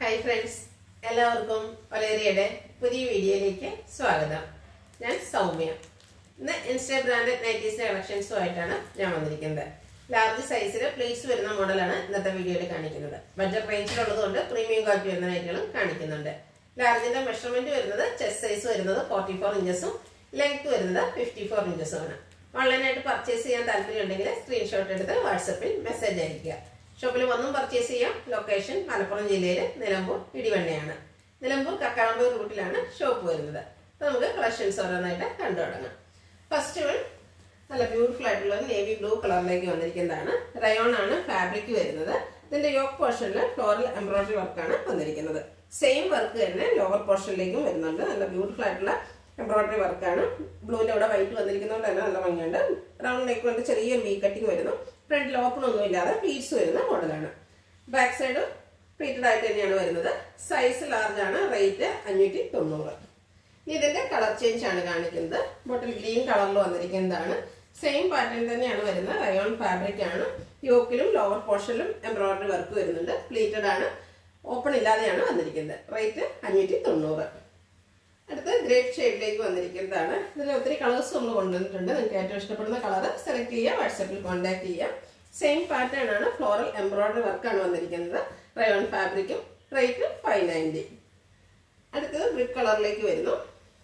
hi friends എല്ലാവർക്കും ഒലേറിയയുടെ പുതിയ വീഡിയോയിലേക്ക് സ്വാഗതം ഞാൻ സൗമ്യ ഇന്ന് ഇൻസ്റ്റാ ബ്രാൻഡ് നൈറ്റീസിന്റെ കളക്ഷൻസുമായിട്ടാണ് ഞാൻ വന്നിരിക്കുന്നത് ലാർജ് സൈസിൽ പ്ലേസ് വരുന്ന മോഡലാണ് ഇന്നത്തെ വീഡിയോയിൽ കാണിക്കുന്നത് ബഡ്ജറ്റ് റേഞ്ചിലുള്ളത് കൊണ്ട് പ്രീമിയം ക്വാളിറ്റി വരുന്ന നൈറ്റുകളും കാണിക്കുന്നുണ്ട് ലാർജിന്റെ മെഷർമെന്റ് വരുന്നത് ചെസ്റ്റ് സൈസ് വരുന്നത് ഫോർട്ടി ഫോർ ഇഞ്ചസും ലെങ്ത് വരുന്നത് ഫിഫ്റ്റി ഫോർ ഇഞ്ചസും ആണ് ഓൺലൈനായിട്ട് പർച്ചേസ് ചെയ്യാൻ താല്പര്യമുണ്ടെങ്കിൽ സ്ക്രീൻഷോട്ട് എടുത്ത് വാട്സപ്പിൽ മെസ്സേജ് അയയ്ക്കുക ഷോപ്പിൽ വന്നും പർച്ചേസ് ചെയ്യാം ലൊക്കേഷൻ മലപ്പുറം ജില്ലയിലെ നിലമ്പൂർ ഇടിവണ്ണയാണ് നിലമ്പൂർ കക്കാളമ്പൂർ റൂട്ടിലാണ് ഷോപ്പ് വരുന്നത് അപ്പോൾ നമുക്ക് കളക്ഷൻസ് ഓരോന്നായിട്ട് കണ്ടു തുടങ്ങാം ഫസ്റ്റ് വൺ നല്ല ബ്യൂട്ടിഫുൾ ആയിട്ടുള്ള നേവി ബ്ലൂ കളറിലേക്ക് വന്നിരിക്കുന്നതാണ് റയോൺ ആണ് ഫാബ്രിക് വരുന്നത് ഇതിന്റെ യോക്ക് പോർഷനിൽ ഫ്ലോറൽ എംബ്രോയിഡറി വർക്കാണ് വന്നിരിക്കുന്നത് സെയിം വർക്ക് തന്നെ ലോവർ പോർഷനിലേക്കും വരുന്നുണ്ട് നല്ല ബ്യൂട്ടിഫുൾ ആയിട്ടുള്ള എംബ്രോയിഡറി വർക്കാണ് ബ്ലൂവിന്റെ ഇവിടെ വൈറ്റ് വന്നിരിക്കുന്നതുകൊണ്ട് തന്നെ നല്ല ഭംഗിയുണ്ട് റൗണ്ട് നെക്ക് കൊണ്ട് ചെറിയൊരു വി കട്ടിങ് വരുന്നു ഫ്രണ്ടിൽ ഓപ്പൺ ഒന്നും ഇല്ലാതെ പ്ലീറ്റ്സ് വരുന്ന മോഡലാണ് ബാക്ക് സൈഡ് പ്ലീറ്റഡ് ആയിട്ട് തന്നെയാണ് വരുന്നത് സൈസ് ലാർജ് ആണ് റേറ്റ് അഞ്ഞൂറ്റി തൊണ്ണൂറ് ഇനി ഇതിന്റെ കളർ ചേഞ്ച് ആണ് കാണിക്കുന്നത് ബോട്ടിൽ ഗ്രീൻ കളറിൽ വന്നിരിക്കുന്നതാണ് സെയിം പാറ്റേൺ തന്നെയാണ് വരുന്നത് റയോൺ ഫാബ്രിക് ആണ് യോക്കിലും ലോവർ പോർഷനിലും എംബ്രോയിഡറി വർക്ക് വരുന്നുണ്ട് പ്ലീറ്റഡ് ആണ് ഓപ്പൺ ഇല്ലാതെയാണ് വന്നിരിക്കുന്നത് റേറ്റ് അഞ്ഞൂറ്റി തൊണ്ണൂറ് അടുത്ത ഗ്രേപ്പ് ഷെയ്ഡിലേക്ക് വന്നിരിക്കുന്നതാണ് ഇതിൽ ഒത്തിരി കളേഴ്സ് നമ്മൾ കൊണ്ടുവന്നിട്ടുണ്ട് നിങ്ങൾക്ക് ഏറ്റവും ഇഷ്ടപ്പെടുന്ന കളർ സെലക്ട് ചെയ്യുക വാട്സാപ്പിൽ കോൺടാക്ട് ചെയ്യുക സെയിം പാറ്റേൺ ആണ് ഫ്ലോറൽ എംബ്രോയിഡറി വർക്കാണ് വന്നിരിക്കുന്നത് റയോൺ ഫാബ്രിക്കും റേറ്റ് ഫൈവ് നയൻറ്റി അടുത്തത് ബ്രിക്ക് കളറിലേക്ക് വരുന്നു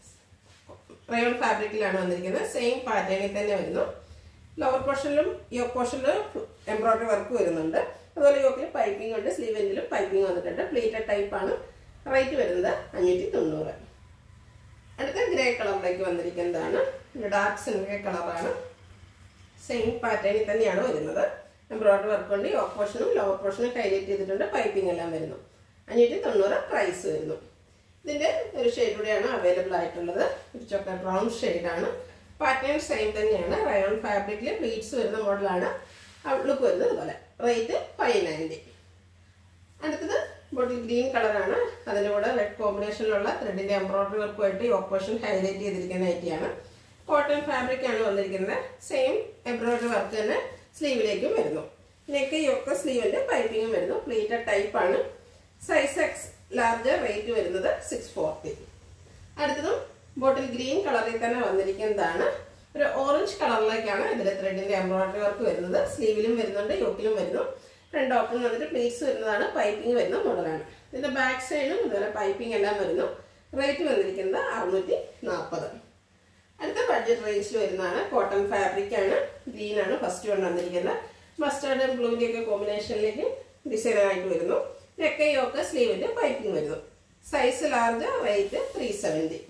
റയോൺ ഫാബ്രിക്കിലാണ് വന്നിരിക്കുന്നത് സെയിം പാറ്റേണിൽ തന്നെ വരുന്നു ലോവർ പോർഷനിലും യോക്ക് പോർഷനിലും എംബ്രോയിഡറി വർക്ക് വരുന്നുണ്ട് അതുപോലെ യോക്കിൽ പൈപ്പിംഗ് ഉണ്ട് സ്ലീവ് എൻഡിലും പൈപ്പിംഗ് വന്നിട്ടുണ്ട് പ്ലീറ്റഡ് ടൈപ്പ് ആണ് റേറ്റ് വരുന്നത് അഞ്ഞൂറ്റി തൊണ്ണൂറ് അടുത്ത ഗ്രേ കളറിലേക്ക് വന്നിരിക്കുന്നതാണ് ഡാർക്ക് സിൽവർ കളറാണ് സെയിം പാറ്റേണിൽ തന്നെയാണ് വരുന്നത് എംബ്രോയിഡറി വർക്ക് കൊണ്ട് യോക്ക് പോർഷനും ലോവർ പോർഷനും ഹൈലൈറ്റ് ചെയ്തിട്ടുണ്ട് പൈപ്പിംഗ് എല്ലാം വരുന്നു അഞ്ഞൂറ്റി തൊണ്ണൂറ് പ്രൈസ് വരുന്നു ഇതിന്റെ ഒരു ഷെയ്ഡ് കൂടെയാണ് അവൈലബിൾ ആയിട്ടുള്ളത് ഒരു ചോക്ലേറ്റ് ബ്രൗൺ ഷെയ്ഡാണ് പാറ്റേൺ സെയിം തന്നെയാണ് റയോൺ ഫാബ്രിക്കിൽ പ്ലീറ്റ്സ് വരുന്ന മോഡലാണ് ലുക്ക് വരുന്നത് ഇതുപോലെ റേറ്റ് ഫൈവ് നയൻറ്റി അടുത്തത് ബോട്ടിൽ ഗ്രീൻ കളറാണ് അതിൻ്റെ കൂടെ റെഡ് കോമ്പിനേഷനിലുള്ള ത്രെഡിന്റെ എംബ്രോയിഡറി വർക്കുമായിട്ട് ഈ ഓപ്പറേഷൻ ഹൈലൈറ്റ് ചെയ്തിരിക്കുന്ന നൈറ്റിയാണ് കോട്ടൺ ഫാബ്രിക് ആണ് വന്നിരിക്കുന്നത് സെയിം എംബ്രോയിഡറി വർക്ക് തന്നെ സ്ലീവിലേക്കും വരുന്നു നെക്ക് യൊക്കെ സ്ലീവിന്റെ പൈപ്പിങ്ങും വരുന്നു പ്ലീറ്റഡ് ടൈപ്പ് ആണ് സൈസ് എക്സ് ലാർജ് റേറ്റ് വരുന്നത് സിക്സ് ഫോർട്ടി അടുത്തതും ബോട്ടിൽ ഗ്രീൻ കളറിൽ തന്നെ വന്നിരിക്കുന്നതാണ് ഒരു ഓറഞ്ച് കളറിലേക്കാണ് ഇതിൽ ത്രെഡിന്റെ എംബ്രോയിഡറി വർക്ക് വരുന്നത് സ്ലീവിലും വരുന്നുണ്ട് യോക്കിലും വരുന്നു ഫ്രണ്ട് ഓപ്പൺ വന്നിട്ട് പ്ലേറ്റ്സ് വരുന്നതാണ് പൈപ്പിംഗ് വരുന്ന മോഡലാണ് ഇതിന്റെ ബാക്ക് സൈഡും ഇതുപോലെ പൈപ്പിംഗ് എല്ലാം വരുന്നു റേറ്റ് വന്നിരിക്കുന്നത് അറുന്നൂറ്റി നാൽപ്പത് അടുത്ത ബഡ്ജറ്റ് റേഞ്ചിൽ വരുന്നതാണ് കോട്ടൺ ഫാബ്രിക് ആണ് ഗ്രീൻ ആണ് ഫസ്റ്റ് വൺ വന്നിരിക്കുന്നത് മസ്റ്റാർഡ് ആൻഡ് ബ്ലൂവിന്റെ ഒക്കെ കോമ്പിനേഷനിലേക്ക് ഡിസൈൻ ആയിട്ട് വരുന്നു നെക്കയൊക്കെ സ്ലീവിന്റെ പൈപ്പിംഗ് വരുന്നു size large rate three seventy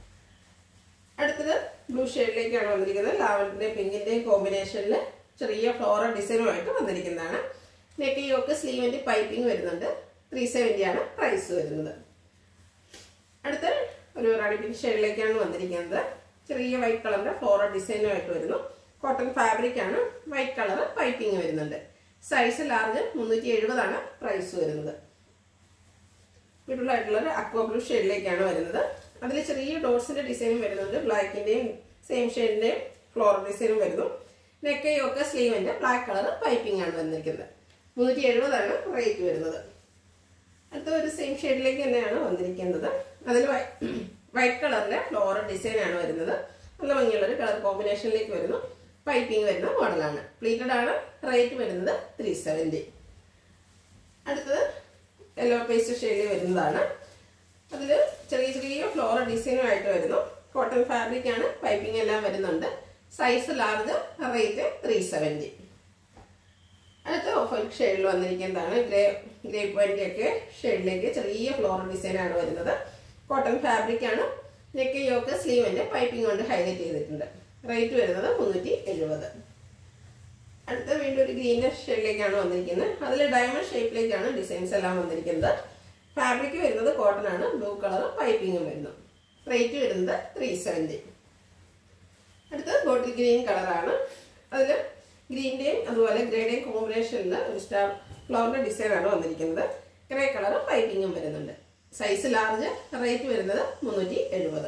അടുത്തത് ബ്ലൂ ഷെയ്ഡിലേക്കാണ് വന്നിരിക്കുന്നത് ലാവൻഡറിന്റെയും പിങ്കിന്റെയും കോമ്പിനേഷനിൽ ചെറിയ ഫ്ലോറൽ ഡിസൈനുമായിട്ട് വന്നിരിക്കുന്നതാണ് നെക്ക് യോക്ക് സ്ലീവിന്റെ പൈപ്പിംഗ് വരുന്നുണ്ട് ത്രീ സെവൻറ്റി ആണ് പ്രൈസ് വരുന്നത് അടുത്ത ഒരു റാണി പിങ്ക് ഷെയ്ഡിലേക്കാണ് വന്നിരിക്കുന്നത് ചെറിയ വൈറ്റ് കളറിന്റെ ഫ്ലോറൽ ഡിസൈനുമായിട്ട് വരുന്നു കോട്ടൺ ഫാബ്രിക് ആണ് വൈറ്റ് കളർ പൈപ്പിംഗ് വരുന്നുണ്ട് സൈസ് ലാർജ് മുന്നൂറ്റി എഴുപതാണ് പ്രൈസ് വരുന്നത് ബ്യൂട്ടിഫുൾ ആയിട്ടുള്ള ഒരു അക്വ ബ്ലൂ ഷെയ്ഡിലേക്കാണ് വരുന്നത് അതിൽ ചെറിയ ഡോട്ട്സിന്റെ ഡിസൈനും വരുന്നുണ്ട് ബ്ലാക്കിന്റെയും സെയിം ഷെയ്ഡിന്റെയും ഫ്ലോറൽ ഡിസൈനും വരുന്നു നെക്കയൊക്കെ സ്ലീവിന്റെ ബ്ലാക്ക് കളർ പൈപ്പിംഗ് ആണ് വന്നിരിക്കുന്നത് മുന്നൂറ്റി എഴുപതാണ് റേറ്റ് വരുന്നത് അടുത്ത ഒരു സെയിം ഷെയ്ഡിലേക്ക് തന്നെയാണ് വന്നിരിക്കുന്നത് അതിൽ വൈറ്റ് കളറിലെ ഫ്ലോറൽ ഡിസൈൻ ആണ് വരുന്നത് നല്ല ഭംഗിയുള്ള ഒരു കളർ കോമ്പിനേഷനിലേക്ക് വരുന്നു പൈപ്പിംഗ് വരുന്ന മോഡലാണ് പ്ലീറ്റഡ് ആണ് റേറ്റ് വരുന്നത് ത്രീ സെവൻറ്റി അടുത്തത് യെല്ലോ പേസ്റ്റ് ഷെയ്ഡിൽ വരുന്നതാണ് അതിൽ ചെറിയ ചെറിയ ഫ്ലോറൽ ഡിസൈനുമായിട്ട് വരുന്നു കോട്ടൺ ഫാബ്രിക് ആണ് പൈപ്പിംഗ് എല്ലാം വരുന്നുണ്ട് size large rate three seventy അടുത്ത ഓഫ് വൈറ്റ് ഷെയ്ഡിൽ വന്നിരിക്കുന്നതാണ് ഗ്രേ ഗ്രേ വൈൻ്റെ ഒക്കെ ഷെയ്ഡിലേക്ക് ചെറിയ ഫ്ലോറൽ ഡിസൈൻ ആണ് വരുന്നത് കോട്ടൺ ഫാബ്രിക് ആണ് നെക്ക് യോക്ക് സ്ലീവിന്റെ പൈപ്പിംഗ് കൊണ്ട് ഹൈലൈറ്റ് ചെയ്തിട്ടുണ്ട് റേറ്റ് വരുന്നത് മുന്നൂറ്റി എഴുപത് അടുത്ത വീണ്ടും ഒരു ഗ്രീൻ ഷെയ്ഡിലേക്കാണ് വന്നിരിക്കുന്നത് അതിൽ ഡയമണ്ട് ഷേപ്പിലേക്കാണ് ഡിസൈൻസ് എല്ലാം വന്നിരിക്കുന്നത് ഫാബ്രിക് വരുന്നത് കോട്ടൺ ആണ് ബ്ലൂ കളർ പൈപ്പിങ്ങും വരുന്നു റേറ്റ് വരുന്നത് ത്രീ സെവൻറ്റി അടുത്തത് ബോട്ടിൽ ഗ്രീൻ കളറാണ് അതിൽ ഗ്രീൻ്റെയും അതുപോലെ ഗ്രേയുടെയും കോമ്പിനേഷനിൽ ഒരു സ്റ്റാർ ഫ്ലവറിന്റെ ഡിസൈൻ ആണ് വന്നിരിക്കുന്നത് ഗ്രേ കളർ പൈപ്പിങ്ങും വരുന്നുണ്ട് സൈസ് ലാർജ് റേറ്റ് വരുന്നത് മുന്നൂറ്റി എഴുപത്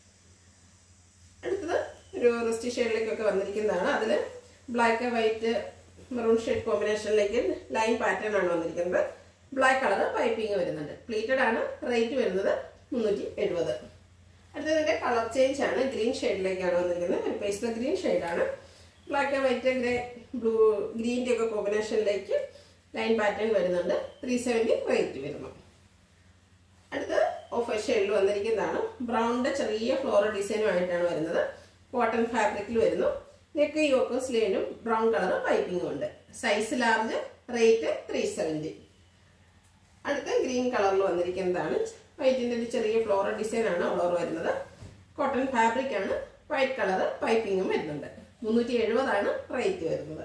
അടുത്തത് ഒരു റെസ്റ്റ് ഷെയ്ഡിലേക്കൊക്കെ വന്നിരിക്കുന്നതാണ് അതിൽ ബ്ലാക്ക് വൈറ്റ് മെറൂൺ ഷെയ്ഡ് കോമ്പിനേഷനിലേക്ക് ലൈൻ പാറ്റേൺ ആണ് വന്നിരിക്കുന്നത് ബ്ലാക്ക് കളർ പൈപ്പിംഗ് വരുന്നുണ്ട് പ്ലീറ്റഡ് ആണ് റേറ്റ് വരുന്നത് മുന്നൂറ്റി എഴുപത് അടുത്തതിന്റെ കളർ ചേഞ്ച് ആണ് ഗ്രീൻ ഷെയ്ഡിലേക്കാണ് വന്നിരിക്കുന്നത് ഒരു പേസ്റ്റൽ ഗ്രീൻ ഷെയ്ഡാണ് ബ്ലാക്ക് വൈറ്റ് ഗ്രേ ബ്ലൂ ഗ്രീൻ്റെ ഒക്കെ കോമ്പിനേഷനിലേക്ക് ലൈൻ പാറ്റേൺ വരുന്നുണ്ട് ത്രീ സെവൻറ്റി റേറ്റ് വരുന്നു അടുത്ത് ഓഫ് ഷെയ്ഡിൽ വന്നിരിക്കുന്നതാണ് ബ്രൗണിന്റെ ചെറിയ ഫ്ലോറൽ ഡിസൈനുമായിട്ടാണ് വരുന്നത് കോട്ടൺ ഫാബ്രിക്കിൽ വരുന്നു നെക്ക് യോക്കും സ്ലീനും ബ്രൗൺ കളർ പൈപ്പിംഗും ഉണ്ട് size large rate three seventy അടുത്ത ഗ്രീൻ കളറിൽ വന്നിരിക്കുന്നതാണ് വൈറ്റിന്റെ ഒരു ചെറിയ ഫ്ലോറൽ ഡിസൈൻ ആണ് ഓളോർ വരുന്നത് കോട്ടൺ ഫാബ്രിക് ആണ് വൈറ്റ് കളർ പൈപ്പിങ്ങും വരുന്നുണ്ട് മുന്നൂറ്റി എഴുപതാണ് റേറ്റ് വരുന്നത്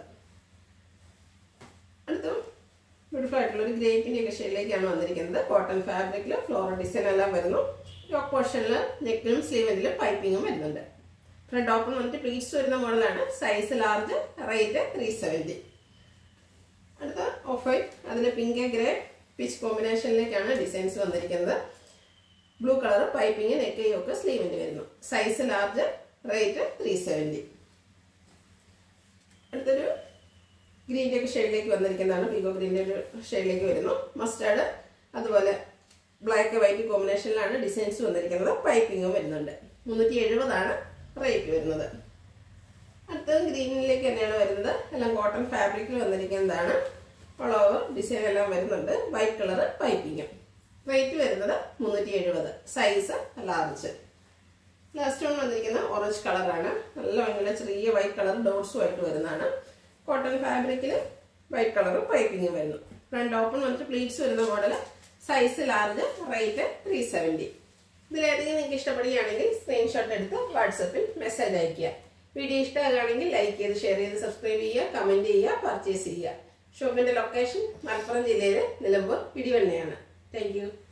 അടുത്ത ബ്യൂട്ടിഫുൾ ആയിട്ടുള്ള ഒരു ഗ്രേപ്പിന്റെ ഒക്കെ ഷെയ്ഡിലേക്കാണ് വന്നിരിക്കുന്നത് കോട്ടൺ ഫാബ്രിക്കിൽ ഫ്ലോറൽ ഡിസൈൻ എല്ലാം വരുന്നു യോക്ക് പോർഷനിൽ നെക്കിലും സ്ലീവെന്റിലും പൈപ്പിങ്ങും വരുന്നുണ്ട് ഫ്രണ്ട് ഓപ്പൺ വന്നിട്ട് പ്ലീറ്റ്സ് വരുന്ന മോഡലാണ് size large rate three seventy അടുത്ത ഓഫ് വൈറ്റ് അതിൽ പിങ്ക് ഗ്രേ പിച്ച് കോമ്പിനേഷനിലേക്കാണ് ഡിസൈൻസ് വന്നിരിക്കുന്നത് blue colour piping neck yoke സ്ലീവിൻ്റെ വരുന്നു size large rate three seventy അടുത്തൊരു ഗ്രീൻ്റെ ഒക്കെ ഷെയ്ഡിലേക്ക് വന്നിരിക്കുന്നതാണ് പീകോ ഗ്രീൻ്റെ ഒരു ഷെയ്ഡിലേക്ക് വരുന്നു മസ്റ്റാർഡ് അതുപോലെ ബ്ലാക്ക് വൈറ്റ് കോമ്പിനേഷനിലാണ് ഡിസൈൻസ് വന്നിരിക്കുന്നത് പൈപ്പിങ്ങും വരുന്നുണ്ട് മുന്നൂറ്റി എഴുപതാണ് റേറ്റ് വരുന്നത് അടുത്തത് ഗ്രീനിലേക്ക് തന്നെയാണ് വരുന്നത് എല്ലാം കോട്ടൺ ഫാബ്രിക്കിൽ വന്നിരിക്കുന്നതാണ് ഓൾ ഓവർ ഡിസൈൻ എല്ലാം വരുന്നുണ്ട് വൈറ്റ് കളർ പൈപ്പിങ്ങും റേറ്റ് വരുന്നത് മുന്നൂറ്റി എഴുപത് സൈസ് ലാർജ് ലാസ്റ്റ് വൺ വന്നിരിക്കുന്ന ഓറഞ്ച് കളറാണ് നല്ല ഭംഗിയുള്ള ചെറിയ വൈറ്റ് കളർ ഡോട്ട്സും ആയിട്ട് വരുന്നതാണ് കോട്ടൺ ഫാബ്രിക്കിൽ വൈറ്റ് കളറും പൈപ്പിങ്ങും വരുന്നു ഫ്രണ്ട് ഓപ്പൺ വന്നിട്ട് പ്ലീറ്റ്സ് വരുന്ന model size large rate three seventy ഇതിലേതെങ്കിലും നിങ്ങൾക്ക് ഇഷ്ടപ്പെടുകയാണെങ്കിൽ സ്ക്രീൻഷോട്ട് എടുത്ത് വാട്സപ്പിൽ മെസ്സേജ് അയയ്ക്കുക വീഡിയോ ഇഷ്ടമാകുകയാണെങ്കിൽ ലൈക്ക് ചെയ്ത് ഷെയർ ചെയ്ത് സബ്സ്ക്രൈബ് ചെയ്യുക കമൻറ്റ് ചെയ്യുക പർച്ചേസ് ചെയ്യുക ഷോപ്പിന്റെ ലൊക്കേഷൻ മലപ്പുറം ജില്ലയിലെ നിലമ്പൂർ പിടിവണ്ണയാണ് താങ്ക്